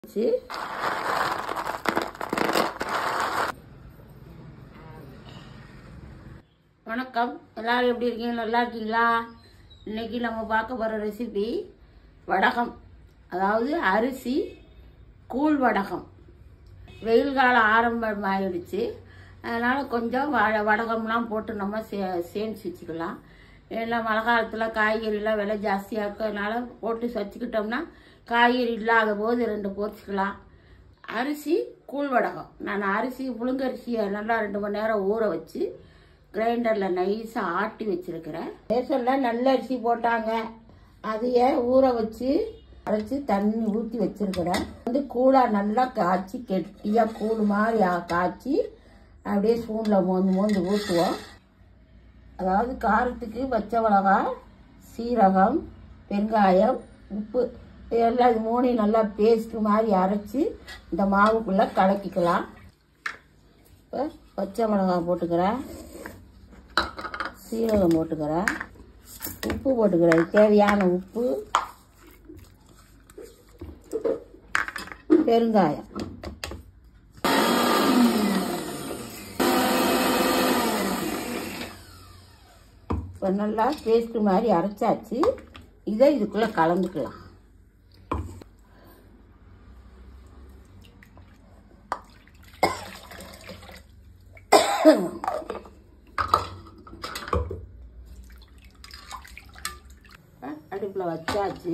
வச்சு வணக்கம் எல்லாரும் எப்படி இருக்கீங்க நல்லா இருக்கீங்களா இன்னைக்கு நம்ம பார்க்க போகிற ரெசிபி வடகம் அதாவது அரிசி கூழ் வடகம் வெயில் காலம் ஆரம்பம் ஆயிடுச்சு அதனால் கொஞ்சம் வ வடகம்லாம் போட்டு நம்ம சே சேமிச்சு வச்சுக்கலாம் ஏன்னா மழை காலத்தில் காய்கறிலாம் விலை ஜாஸ்தியாக இருக்கிறதுனால போட்டு வச்சுக்கிட்டோம்னா காய்கறி இல்லாத போது ரெண்டு பொரிச்சுக்கலாம் அரிசி கூழ் வடகம் நான் அரிசி புழுங்கரிசியை நல்லா ரெண்டு மணி நேரம் ஊற வச்சு கிரைண்டரில் நைஸாக ஆட்டி வச்சிருக்கிறேன் ரேஷனில் நல்ல அரிசி போட்டாங்க அதையே ஊற வச்சு அரைச்சி தண்ணி ஊற்றி வச்சிருக்கிறேன் வந்து கூழாக நல்லா காய்ச்சி கெட்டியாக கூழ் மாதிரி ஆ- காய்ச்சி அப்படியே ஸ்பூனில் மோந்து மோந்து ஊற்றுவோம் அதாவது காரத்துக்கு பச்சை மிளகாய் சீரகம் வெங்காயம் உப்பு இதெல்லாம் இது மூணையும் நல்லா பேஸ்ட் மாதிரி அரைச்சி இந்த மாவுக்குள்ளே கலக்கிக்கலாம் இப்போ பச்சை மிளகாய் போட்டுக்கிறேன் சீரகம் போட்டுக்கிறேன் உப்பு போட்டுக்கிறேன் தேவையான உப்பு பெருங்காயம் இப்போ நல்லா பேஸ்ட் மாதிரி அரைச்சாச்சு இதை இதுக்குள்ளே கலந்துக்கலாம் அடுப்பில் வச்சாச்சு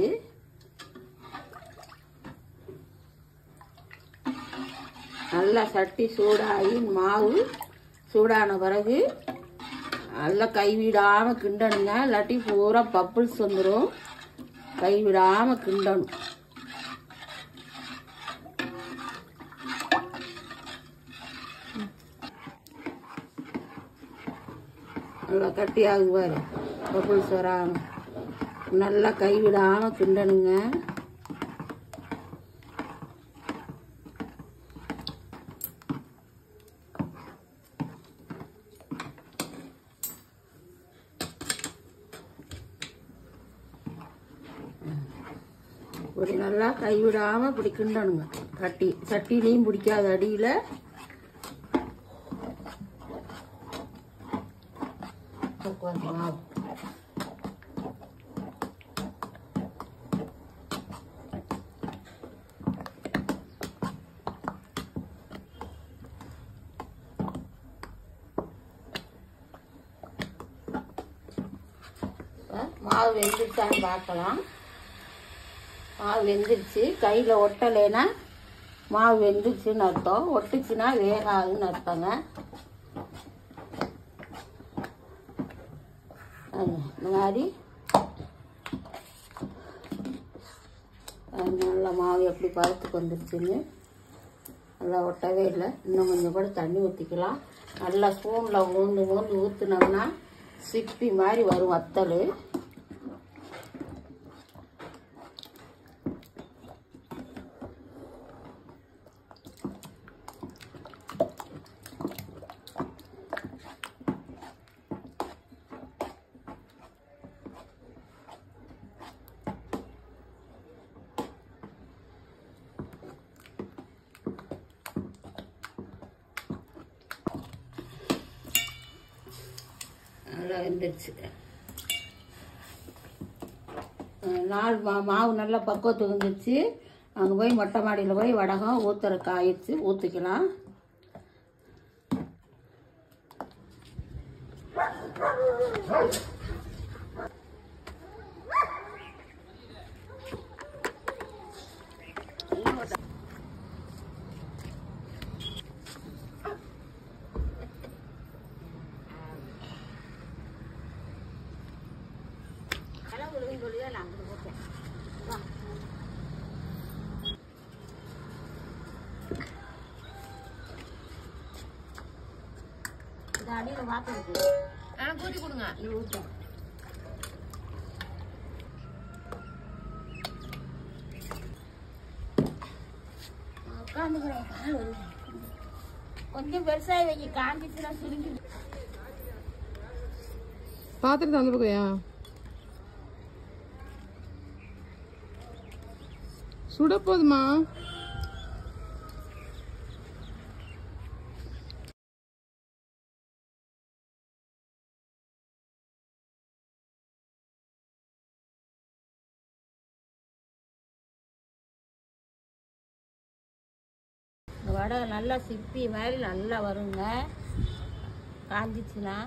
நல்லா சட்டி சூடாகி மாவு சூடான பிறகு நல்லா கைவிடாமல் கிண்டணுங்க இல்லாட்டி பூரா பப்புள்ஸ் வந்துடும் கைவிடாமல் கிண்டணும் நல்லா கட்டியாகுது பாரு பப்புள்ஸ் வராமல் நல்லா கைவிடாமல் கிண்டணுங்க இப்படி நல்லா கைவிடாமல் இப்படி கிண்டணுங்க கட்டி சட்டிலையும் பிடிக்காத அடியில் மாவு இப்ப மாவு வெந்துருச்சான்னு பார்க்கலாம் மாவு வெந்துருச்சு கையில் ஒட்டலைன்னா மாவு வெந்துருச்சுன்னு அர்த்தம் ஒட்டுச்சுன்னா வேகாதுன்னு அர்த்தங்க அது, இந்த மாதிரி அது நல்லா மாவு எப்படி பருத்துக்கு வந்துருச்சுன்னு நல்லா ஒட்டவே இல்லை இன்னும் கொஞ்சம் கூட தண்ணி ஊற்றிக்கலாம் நல்லா ஸ்பூனில் ஊந்து ஊந்து ஊற்றுனோம்னா சிப்பி மாதிரி வரும் வத்தல் நல்லா வெந்துருச்சு அஹ் நாலு மா மாவு நல்லா பக்குவத்துக்கு வந்துருச்சு அங்கே போய் மொட்டை மாடியில் போய் வடகம் ஊற்றுற காயிடுச்சு ஊற்றிக்கலாம் இந்த அடியில் வாத்து இருக்கு ஆ கூட்டி கொடுங்க இது ஊற்று உட்காந்துக்கிறேன் கால் வலி. கொஞ்சம் பெருசாக வைக்க காஞ்சிச்சுன்னா சுருங்கி பாத்திரத்தை அந்த பக்கையா சுட போதுமா வடை நல்லா சிப்பி மாதிரி நல்லா வருங்க காஞ்சிச்சுன்னா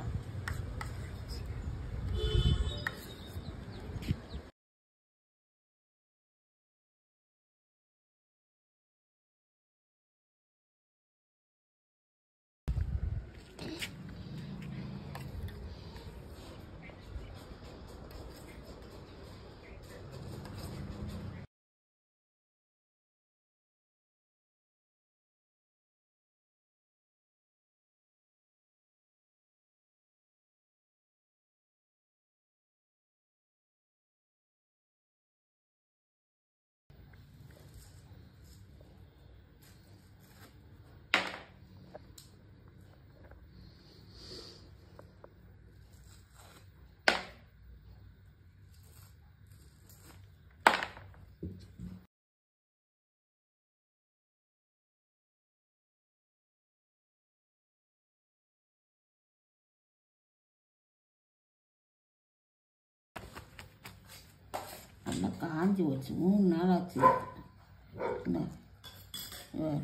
நல்லா காஞ்சி போச்சு மூணு நாள் ஆச்சு இந்த வேறு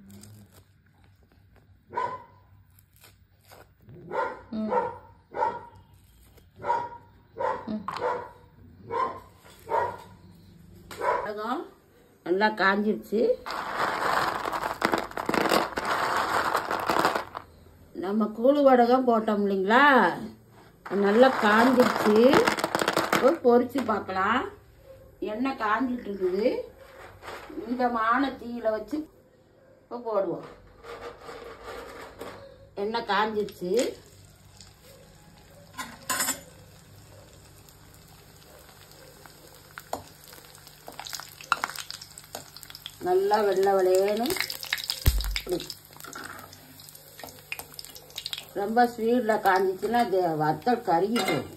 ம் வடகம் நல்லா காஞ்சிருச்சு நம்ம கூழு வடகம் போட்டோம் இல்லைங்களா அது நல்லா காஞ்சிருச்சு இப்போ பொரிச்சு பார்க்கலாம் எண்ணெய் காஞ்சிட்டு இருக்குது மிதமான தீயில வச்சு இப்போ போடுவோம் எண்ணெய் காஞ்சிருச்சு நல்லா வெள்ளை வெளையேன்னு இப்படி. ரொம்ப ஸ்பீடில் காஞ்சிச்சுன்னா அது வத்தல் கருகி போகும்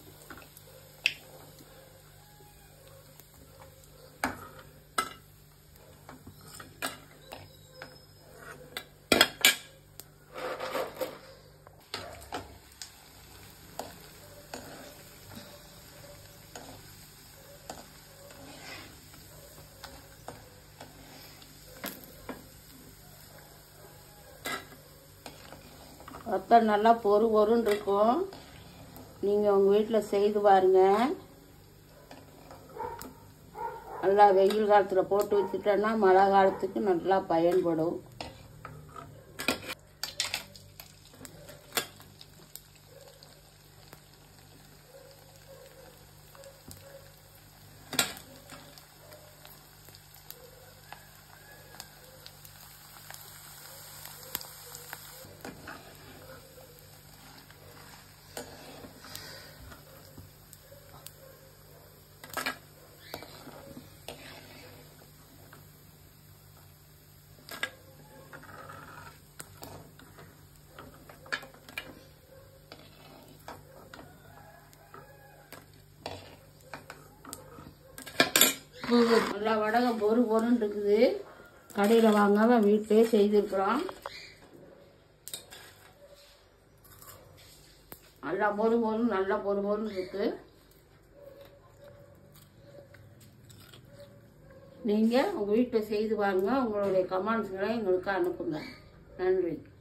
வத்தல் நல்லா பொறு பொருன்னு இருக்கும் நீங்கள் உங்கள் வீட்டில் செய்து பாருங்க நல்லா வெயில் காலத்தில் போட்டு வச்சுட்டோன்னா மழை காலத்துக்கு நல்லா பயன்படும் நல்லா வடகம் பொறு பொருன்னு இருக்குது கடையில் வாங்காமல் வீட்டிலே செய்திருக்கிறோம் நல்லா பொறு பொருள் நல்லா பொறு பொருள் இருக்கு நீங்கள் உங்கள் வீட்டில் செய்து வாங்க உங்களுடைய கமெண்ட்ஸ்களை எங்களுக்கு அனுப்புங்க நன்றி